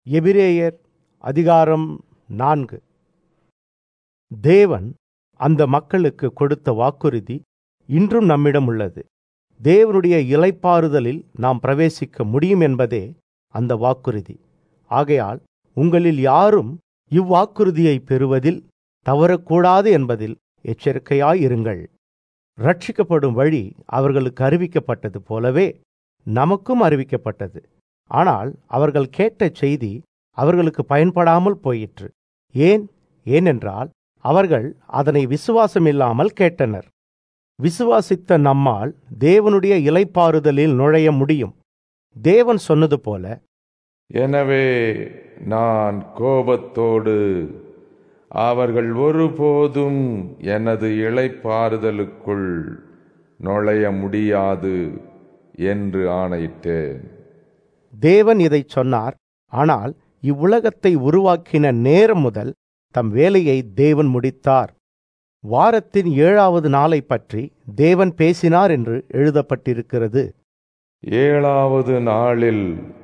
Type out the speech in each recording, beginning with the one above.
எபிரேயர் அதிகாரம் நான்கு தேவன் அந்த மக்களுக்கு கொடுத்த வாக்குறுதி இன்றும் நம்மிடம் உள்ளது தேவனுடைய இலைப்பாறுதலில் நாம் பிரவேசிக்க முடியும் என்பதே அந்த வாக்குறுதி ஆகையால் உங்களில் யாரும் இவ்வாக்குறுதியை பெறுவதில் தவறக்கூடாது என்பதில் எச்சரிக்கையாயிருங்கள் ரட்சிக்கப்படும் வழி அவர்களுக்கு அறிவிக்கப்பட்டது போலவே நமக்கும் அறிவிக்கப்பட்டது ஆனால் அவர்கள் கேட்ட செய்தி அவர்களுக்கு பயன்படாமல் போயிற்று ஏன் ஏனென்றால் அவர்கள் அதனை விசுவாசமில்லாமல் கேட்டனர் விசுவாசித்த நம்மால் தேவனுடைய இலைப்பாறுதலில் நுழைய முடியும் தேவன் சொன்னது போல எனவே நான் கோபத்தோடு அவர்கள் ஒருபோதும் எனது இளைப்பாறுதலுக்குள் நுழைய முடியாது என்று ஆணையிட்டேன் தேவன் இதைச் சொன்னார் ஆனால் இவ்வுலகத்தை உருவாக்கின நேரம் முதல் தம் வேலையை தேவன் முடித்தார் வாரத்தின் ஏழாவது நாளை பற்றி தேவன் பேசினார் என்று எழுதப்பட்டிருக்கிறது ஏழாவது நாளில்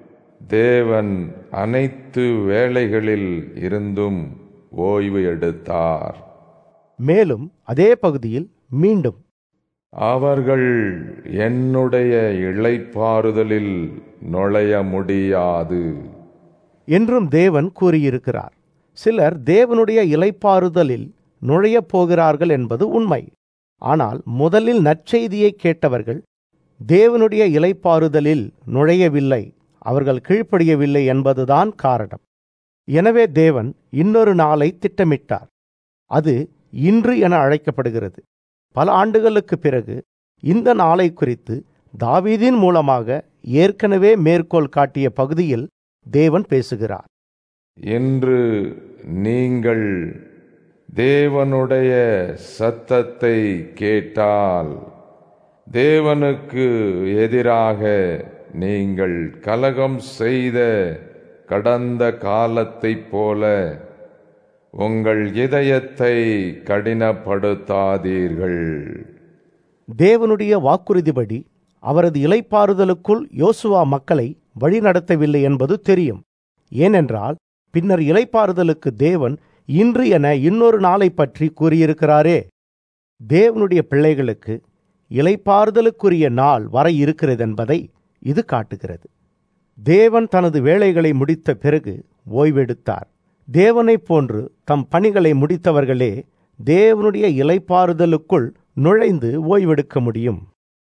தேவன் அனைத்து வேலைகளில் இருந்தும் ஓய்வு எடுத்தார் மேலும் அதே பகுதியில் மீண்டும் அவர்கள் என்னுடைய இளைப்பாறுதலில் நுழைய முடியாது என்றும் தேவன் கூறியிருக்கிறார் சிலர் தேவனுடைய இலைப்பாறுதலில் நுழையப் போகிறார்கள் என்பது உண்மை ஆனால் முதலில் நற்செய்தியை கேட்டவர்கள் தேவனுடைய இலைப்பாறுதலில் நுழையவில்லை அவர்கள் கீழ்ப்படியவில்லை என்பதுதான் காரணம் எனவே தேவன் இன்னொரு நாளை திட்டமிட்டார் அது இன்று என அழைக்கப்படுகிறது பல ஆண்டுகளுக்கு பிறகு இந்த நாளை குறித்து தாவீதின் மூலமாக ஏற்கனவே மேற்கோள் காட்டிய பகுதியில் தேவன் பேசுகிறார் இன்று நீங்கள் தேவனுடைய சத்தத்தை கேட்டால் தேவனுக்கு எதிராக நீங்கள் கலகம் செய்த கடந்த காலத்தைப் போல உங்கள் இதயத்தை கடினப்படுத்தாதீர்கள் தேவனுடைய வாக்குறுதிப்படி அவரது இலைப்பாறுதலுக்குள் யோசுவா மக்களை வழிநடத்தவில்லை என்பது தெரியும் ஏனென்றால் பின்னர் இலைப்பாறுதலுக்கு தேவன் இன்று என இன்னொரு நாளை பற்றி கூறியிருக்கிறாரே தேவனுடைய பிள்ளைகளுக்கு இலைப்பாறுதலுக்குரிய நாள் வர இருக்கிறதென்பதை இது காட்டுகிறது தேவன் தனது வேலைகளை முடித்த பிறகு ஓய்வெடுத்தார் தேவனைப் போன்று தம் பணிகளை முடித்தவர்களே தேவனுடைய இலைப்பாறுதலுக்குள் நுழைந்து ஓய்வெடுக்க முடியும்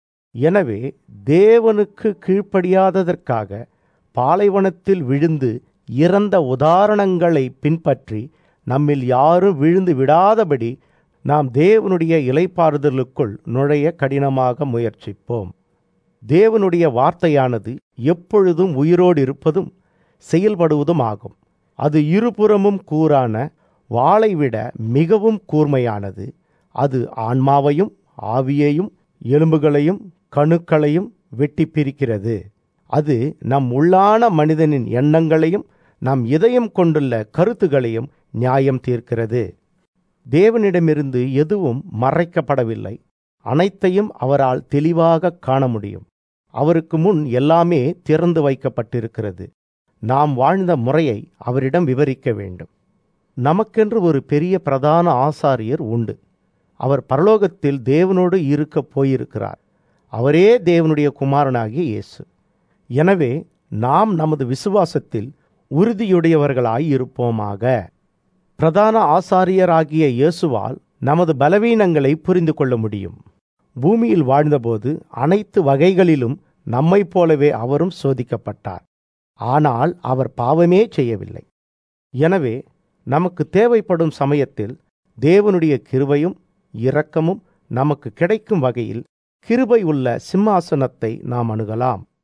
எனவே தேவனுக்கு கீழ்ப்படியாததற்காக பாலைவனத்தில் விழுந்து இறந்த உதாரணங்களை பின்பற்றி நம்மில் யாரும் விழுந்து விடாதபடி நாம் தேவனுடைய இலைப்பாறுதலுக்குள் நுழைய கடினமாக முயற்சிப்போம் தேவனுடைய வார்த்தையானது எப்பொழுதும் உயிரோடு இருப்பதும் செயல்படுவதும் ஆகும் அது இருபுறமும் கூரான வாளை விட மிகவும் கூர்மையானது அது ஆன்மாவையும் ஆவியையும் எலும்புகளையும் கணுக்களையும் வெட்டி பிரிக்கிறது அது நம் உள்ளான மனிதனின் எண்ணங்களையும் நம் இதயம் கொண்டுள்ள கருத்துகளையும் நியாயம் தீர்க்கிறது தேவனிடமிருந்து எதுவும் மறைக்கப்படவில்லை அனைத்தையும் அவரால் தெளிவாக காண முடியும் அவருக்கு முன் எல்லாமே திறந்து வைக்கப்பட்டிருக்கிறது நாம் வாழ்ந்த முறையை அவரிடம் விவரிக்க வேண்டும் நமக்கென்று ஒரு பெரிய பிரதான ஆசாரியர் உண்டு அவர் பரலோகத்தில் தேவனோடு இருக்கப் போயிருக்கிறார் அவரே தேவனுடைய குமாரனாகிய இயேசு எனவே நாம் நமது விசுவாசத்தில் உறுதியுடையவர்களாய் இருப்போமாக பிரதான ஆசாரியராகிய இயேசுவால் நமது பலவீனங்களை புரிந்து கொள்ள முடியும் பூமியில் வாழ்ந்தபோது அனைத்து வகைகளிலும் நம்மைப் போலவே அவரும் சோதிக்கப்பட்டார் ஆனால் அவர் பாவமே செய்யவில்லை எனவே நமக்கு தேவைப்படும் சமயத்தில் தேவனுடைய கிருபையும் இரக்கமும் நமக்கு கிடைக்கும் வகையில் கிருபை உள்ள சிம்மாசனத்தை நாம் அணுகலாம்